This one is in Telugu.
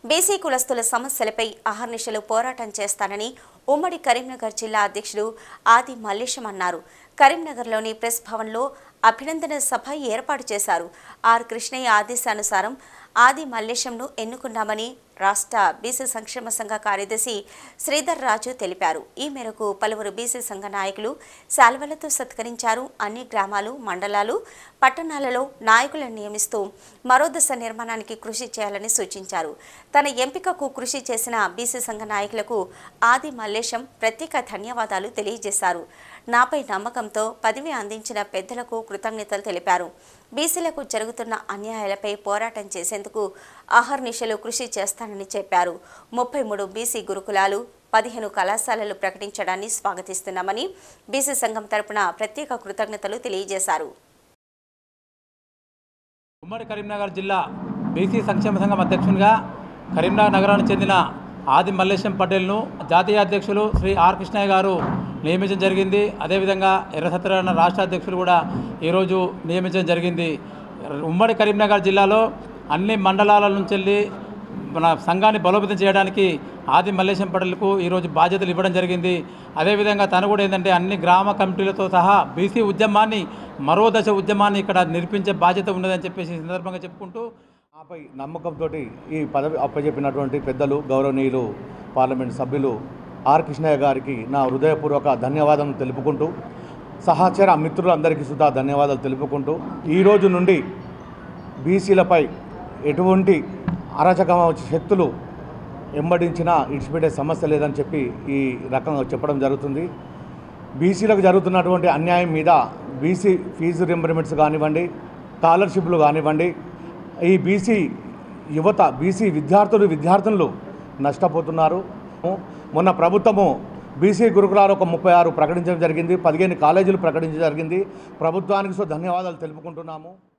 బీసీ కులస్తుల సమస్యలపై అహర్నిశలు పోరాటం చేస్తానని ఉమ్మడి కరీంనగర్ జిల్లా అధ్యక్షుడు ఆది మల్లేశం అన్నారు కరీంనగర్లోని ప్రెస్ భవన్లో అభినందన సభ ఏర్పాటు చేశారు ఆర్ కృష్ణయ్య ఆదేశానుసారం ఆది మల్లేశంను ఎన్నుకున్నామని రాష్ట్ర బీసీ సంక్షేమ సంఘ కార్యదర్శి శ్రీధర్ రాజు తెలిపారు ఈ మేరకు పలువురు బీసీ సంఘ నాయకులు శాల్వలతో సత్కరించారు అన్ని గ్రామాలు మండలాలు పట్టణాలలో నాయకులను నియమిస్తూ మరో దశ నిర్మాణానికి కృషి చేయాలని సూచించారు తన ఎంపికకు కృషి చేసిన బీసీ సంఘ నాయకులకు ఆది మల్లేశం ప్రత్యేక ధన్యవాదాలు తెలియజేశారు నాపై నమ్మకంతో పదవి అందించిన పెద్దలకు కృతజ్ఞతలు తెలిపారు బీసీలకు జరుగుతున్న అన్యాయాలపై పోరాటం చేసేందుకు అహర్నిశలు కృషి చేస్తానని చెప్పారు ముప్పై మూడు బీసీ గురుకులాలు పదిహేను కళాశాలలు ప్రకటించడాన్ని స్వాగతిస్తున్నామని బీసీ సంఘం తరపున ప్రత్యేక కృతజ్ఞతలు తెలియజేశారు ఉమ్మడి కరీంనగర్ జిల్లా బీసీ సంక్షేమ సంఘం అధ్యక్షునిగా కరీంనగర్ నగరానికి చెందిన ఆది మల్లేశం పటేల్ను జాతీయ అధ్యక్షులు శ్రీ ఆర్ కృష్ణయ్య గారు నియమించడం జరిగింది అదేవిధంగా ఎర్ర సత్యనారాయణ రాష్ట్ర అధ్యక్షులు కూడా ఈరోజు నియమించడం జరిగింది ఉమ్మడి కరీంనగర్ జిల్లాలో అన్ని మండలాల నుంచి వెళ్ళి మన సంఘాన్ని బలోపేతం చేయడానికి ఆది మల్లేశం పటేల్కు ఈరోజు బాధ్యతలు ఇవ్వడం జరిగింది అదేవిధంగా తను కూడా ఏంటంటే అన్ని గ్రామ కమిటీలతో సహా బీసీ ఉద్యమాన్ని మరో దశ ఉద్యమాన్ని ఇక్కడ నిర్మించే బాధ్యత ఉన్నదని చెప్పేసి ఈ సందర్భంగా చెప్పుకుంటూ ఆపై నమ్మకంతో ఈ పదవి అప్పచెప్పినటువంటి పెద్దలు గౌరవనీయులు పార్లమెంట్ సభ్యులు ఆర్ కృష్ణయ్య గారికి నా హృదయపూర్వక ధన్యవాదాలు తెలుపుకుంటూ సహచర మిత్రులందరికీ సుధా ధన్యవాదాలు తెలుపుకుంటూ ఈ రోజు నుండి బీసీలపై ఎటువంటి అరాచకమ శక్తులు ఎంబడించినా ఇడిచిపెట్టే సమస్య లేదని చెప్పి ఈ రకంగా చెప్పడం జరుగుతుంది బీసీలకు జరుగుతున్నటువంటి అన్యాయం మీద బీసీ ఫీజు రింబర్మెంట్స్ కానివ్వండి స్కాలర్షిప్లు కానివ్వండి ఈ బీసీ యువత బీసీ విద్యార్థులు విద్యార్థినులు నష్టపోతున్నారు మొన్న ప్రభుత్వము బీసీ గురుకులాలు ఒక ముప్పై ఆరు ప్రకటించడం జరిగింది పదిహేను కాలేజీలు ప్రకటించడం జరిగింది ప్రభుత్వానికి సో ధన్యవాదాలు తెలుపుకుంటున్నాము